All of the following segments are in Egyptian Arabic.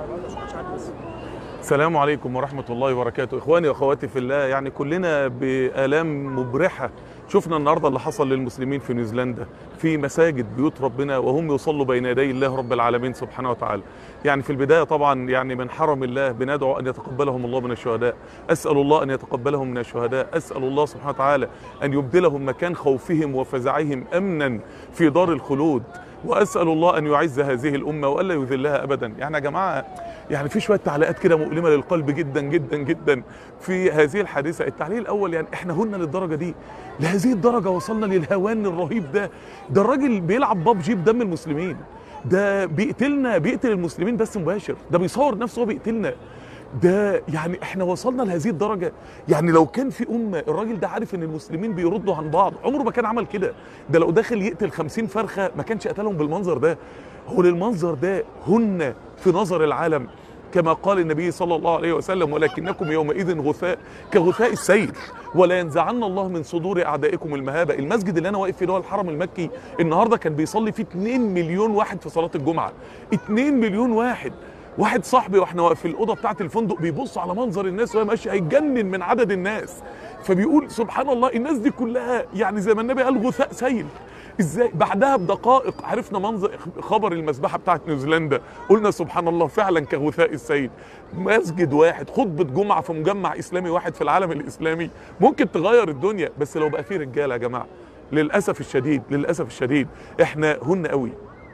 السلام عليكم ورحمة الله وبركاته إخواني وأخواتي في الله يعني كلنا بآلام مبرحة شفنا النهاردة اللي حصل للمسلمين في نيوزيلندا في مساجد بيوت ربنا وهم يصلوا بين يدي الله رب العالمين سبحانه وتعالى يعني في البداية طبعا يعني من حرم الله بندعو أن يتقبلهم الله من الشهداء أسأل الله أن يتقبلهم من الشهداء أسأل الله سبحانه وتعالى أن يبدلهم مكان خوفهم وفزعهم أمنا في دار الخلود واسال الله ان يعز هذه الامه والا يذلها ابدا يعني يا جماعه يعني في شويه تعليقات كده مؤلمه للقلب جدا جدا جدا في هذه الحادثه التعليق الاول يعني احنا هنا للدرجه دي لهذه الدرجه وصلنا للهوان الرهيب ده ده الراجل بيلعب بابجي بدم المسلمين ده بيقتلنا بيقتل المسلمين بس مباشر ده بيصور نفسه هو بيقتلنا ده يعني احنا وصلنا لهذه الدرجه يعني لو كان في امه الراجل ده عارف ان المسلمين بيردوا عن بعض عمره ما كان عمل كده ده لو داخل يقتل خمسين فرخه ما كانش قتلهم بالمنظر ده هو للمنظر ده هن في نظر العالم كما قال النبي صلى الله عليه وسلم ولكنكم يومئذ غثاء كغثاء السيل ولا ينزعن الله من صدور اعدائكم المهابه المسجد اللي انا واقف فيه اللي هو الحرم المكي النهارده كان بيصلي فيه 2 مليون واحد في صلاه الجمعه 2 مليون واحد واحد صاحبي واحنا واقف في الاوضه بتاعه الفندق بيبص على منظر الناس وهي ماشيه هيتجنن من عدد الناس فبيقول سبحان الله الناس دي كلها يعني زي ما النبي قال غثاء سيل ازاي بعدها بدقائق عرفنا منظر خبر المذبحه بتاعت نيوزيلندا قلنا سبحان الله فعلا كغثاء السيل مسجد واحد خطبه جمعه في مجمع اسلامي واحد في العالم الاسلامي ممكن تغير الدنيا بس لو بقى فيه رجاله يا جماعه للاسف الشديد للاسف الشديد احنا هن قوي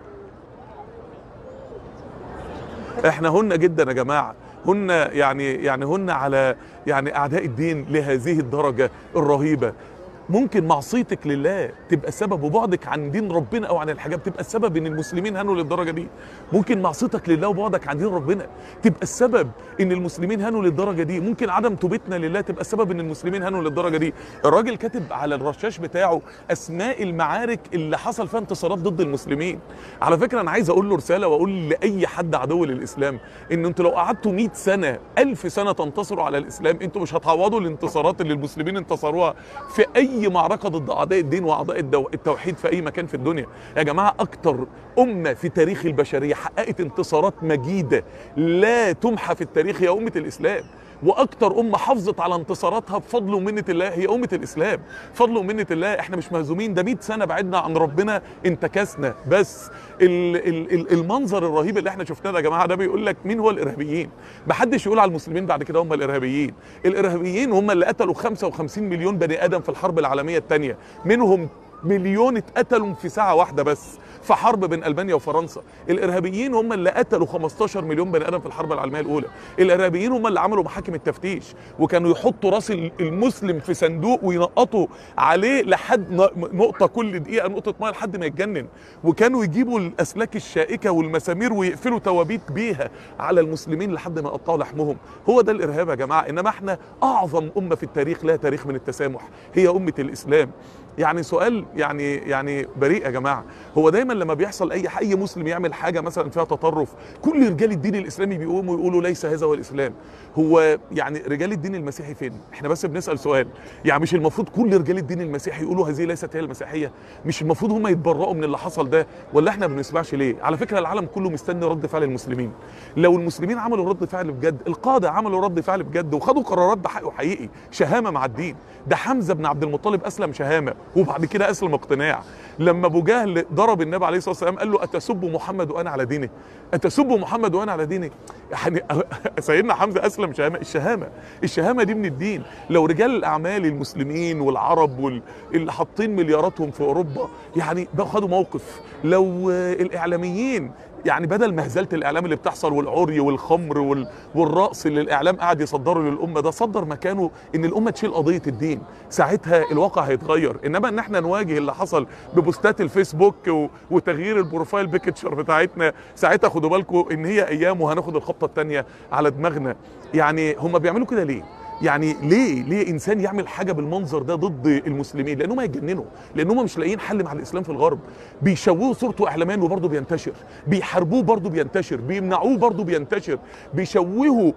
احنا هن جدا يا جماعه هن يعني يعني هن على يعني اعداء الدين لهذه الدرجه الرهيبه ممكن معصيتك لله تبقى سبب وبعدك عن دين ربنا او عن الحجاب تبقى السبب ان المسلمين هنوا للدرجه دي ممكن معصيتك لله وبعدك عن دين ربنا تبقى السبب ان المسلمين هنوا للدرجه دي ممكن عدم توبتنا لله تبقى السبب ان المسلمين هنوا للدرجه دي الراجل كاتب على الرشاش بتاعه اسماء المعارك اللي حصل فيها انتصارات ضد المسلمين على فكره انا عايز اقول له رساله واقول لاي حد عدو للاسلام ان انتوا لو قعدتوا 100 سنه 1000 سنه تنتصروا على الاسلام انتوا مش هتعوضوا الانتصارات اللي المسلمين انتصروها في اي اي معركه ضد اعداء الدين واعداء الدو... التوحيد في اي مكان في الدنيا يا جماعه اكتر امه في تاريخ البشريه حققت انتصارات مجيده لا تمحى في التاريخ هي امه الاسلام واكتر امه حافظت على انتصاراتها بفضل ومنه الله هي امه الاسلام فضل ومنه الله احنا مش مهزومين ده 100 سنه بعدنا عن ربنا انتكسنا بس ال ال ال المنظر الرهيب اللي احنا شفناه ده يا جماعه ده بيقول لك مين هو الارهابيين محدش يقول على المسلمين بعد كده هم الارهابيين الارهابيين هم اللي قتلوا 55 مليون بني ادم في الحرب العالميه الثانيه منهم مليون اتقتلوا في ساعه واحده بس في حرب بين المانيا وفرنسا الارهابيين هم اللي قتلوا 15 مليون بني ادم في الحرب العالميه الاولى الارهابيين هم اللي عملوا محاكم التفتيش وكانوا يحطوا راس المسلم في صندوق وينقطوا عليه لحد نقطه كل دقيقه نقطه ميه لحد ما يتجنن وكانوا يجيبوا الاسلاك الشائكه والمسامير ويقفلوا توابيت بيها على المسلمين لحد ما يقطعوا لحمهم هو ده الارهاب يا جماعه انما احنا اعظم امه في التاريخ لها تاريخ من التسامح هي امه الاسلام يعني سؤال يعني يعني بريء يا جماعه هو دايما لما بيحصل اي اي مسلم يعمل حاجه مثلا فيها تطرف كل رجال الدين الاسلامي بيقوموا يقولوا ليس هذا هو الاسلام هو يعني رجال الدين المسيحي فين احنا بس بنسال سؤال يعني مش المفروض كل رجال الدين المسيحي يقولوا هذه ليست هي المسيحيه مش المفروض هم يتبرؤوا من اللي حصل ده ولا احنا ما بنسمعش ليه على فكره العالم كله مستني رد فعل المسلمين لو المسلمين عملوا رد فعل بجد القاده عملوا رد فعل بجد وخدوا قرارات بحق وحقيقي شهامه مع الدين ده حمزه بن عبد المطلب اسلم شهامه وبعد كده اسلم اقتناع لما ابو جهل ضرب النبي عليه الصلاه والسلام قال له اتسب محمد وانا على دينه اتسب محمد وانا على دينه يعني سيدنا حمزه اسلم شهامه الشهامه الشهامه دي من الدين لو رجال الاعمال المسلمين والعرب وال... اللي حاطين ملياراتهم في اوروبا يعني ده خدوا موقف لو الاعلاميين يعني بدل مهزله الاعلام اللي بتحصل والعري والخمر وال... والرقص اللي الاعلام قاعد يصدره للامه ده صدر مكانه ان الامه تشيل قضيه الدين ساعتها الواقع هيتغير انما ان احنا نواجه اللي حصل ببوستات الفيسبوك و... وتغيير البروفايل بيكتشر بتاعتنا ساعتها خدوا بالكم ان هي ايام وهناخد الخبطه الثانيه على دماغنا يعني هم بيعملوا كده ليه يعني ليه ليه انسان يعمل حاجه بالمنظر ده ضد المسلمين لانهم هيتجننوا لانهم مش لاقيين حل مع الاسلام في الغرب بيشوهوا صورته اعلاميا وبرضه بينتشر بيحاربوه برضه بينتشر بيمنعوه برضه بينتشر بيشوهوا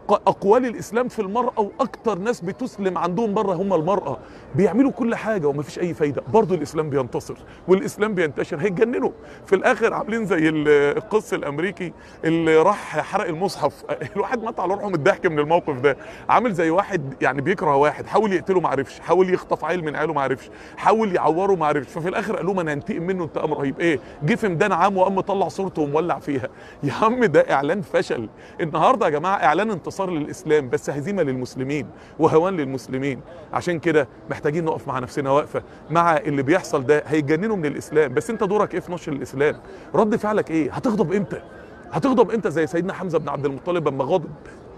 اقوال الاسلام في المراه واكتر ناس بتسلم عندهم بره هم المراه بيعملوا كل حاجه ومفيش اي فايده برضه الاسلام بينتصر والاسلام بينتشر هيتجننوا في الاخر عاملين زي ال- القس الامريكي اللي راح حرق المصحف الواحد مات على روحه من الضحك من الموقف ده عامل زي واحد يعني بيكره واحد حاول يقتله ما عرفش حاول يخطف عيل من عياله ما عرفش حاول يعوره ما عرفش ففي الاخر قال لهم انا هنتقم منه انتقام رهيب ايه جه في ميدان عام وقام مطلع صورته ومولع فيها يا عم ده اعلان فشل النهارده يا جماعه اعلان انتصار للاسلام بس هزيمه للمسلمين وهوان للمسلمين عشان كده محتاجين نقف مع نفسنا واقفه مع اللي بيحصل ده هيتجننوا من الاسلام بس انت دورك ايه في نشر الاسلام رد فعلك ايه هتغضب امتى هتغضب امتى زي سيدنا حمزه بن عبد المطلب لما غضب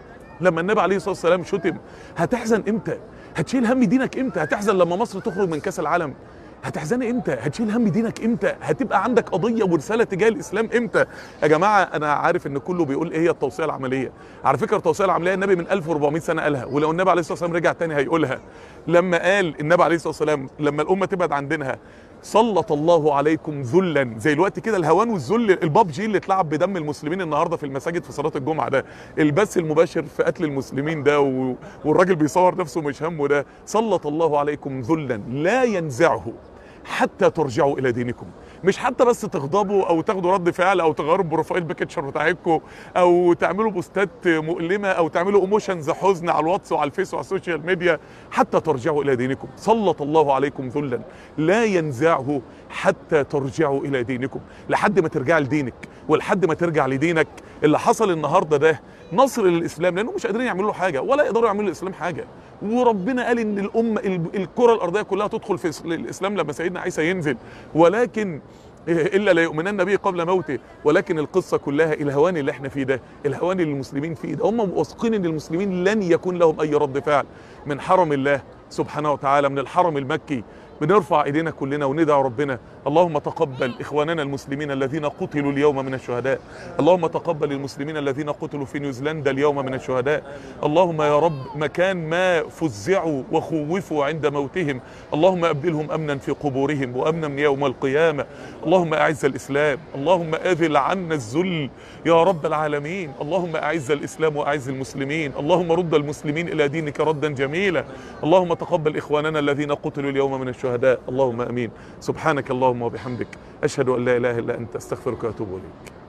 لما النبي عليه الصلاه والسلام شتم هتحزن امتى هتشيل هم دينك امتى هتحزن لما مصر تخرج من كاس العالم هتحزني امتى هتشيل هم دينك امتى هتبقى عندك قضيه ورساله تجاه الاسلام امتى يا جماعه انا عارف ان كله بيقول ايه هي التوصيه العمليه على فكره التوصيه العمليه النبي من 1400 سنه قالها ولو النبي عليه الصلاه والسلام رجع تاني هيقولها لما قال النبي عليه الصلاه والسلام لما الامه تبعد عن دينها سلط الله عليكم ذلا زي الوقت كده الهوان والذل البابجي اللي اتلعب بدم المسلمين النهارده في المساجد في صلاه الجمعه ده البث المباشر في قتل المسلمين ده و... والراجل بيصور نفسه مش همه ده سلط الله عليكم ذلا لا ينزعه حتى ترجعوا الى دينكم مش حتى بس تغضبوا او تاخدوا رد فعل او تغيروا البروفايل بيكتشر بتاعتكم او تعملوا بوستات مؤلمه او تعملوا ايموشنز حزن على الواتس وعلى الفيس وعلى السوشيال ميديا حتى ترجعوا الى دينكم سلط الله عليكم ذلا لا ينزعه حتى ترجعوا الى دينكم لحد ما ترجع لدينك ولحد ما ترجع لدينك اللي حصل النهارده ده نصر للاسلام لانهم مش قادرين يعملوا له حاجه ولا يقدروا يعملوا للاسلام حاجه وربنا قال ان الامه الكره الارضيه كلها تدخل في الاسلام لما سيدنا عيسى ينزل ولكن الا لا يؤمنن به قبل موته ولكن القصه كلها الهوان اللي احنا فيه ده الهوان اللي المسلمين فيه ده هم واثقين ان المسلمين لن يكون لهم اي رد فعل من حرم الله سبحانه وتعالى من الحرم المكي بنرفع ايدينا كلنا وندعو ربنا اللهم تقبل اخواننا المسلمين الذين قتلوا اليوم من الشهداء اللهم تقبل المسلمين الذين قتلوا في نيوزيلندا اليوم من الشهداء اللهم يا رب مكان ما فزعوا وخوفوا عند موتهم اللهم ابدلهم امنا في قبورهم وامنا يوم القيامه اللهم اعز الاسلام اللهم اذل عنا الذل يا رب العالمين اللهم اعز الاسلام واعز المسلمين اللهم رد المسلمين الى دينك ردا جميلا اللهم تقبل اخواننا الذين قتلوا اليوم من الشهداء اللهم امين سبحانك اللهم وبحمدك اشهد ان لا اله الا انت استغفرك واتوب اليك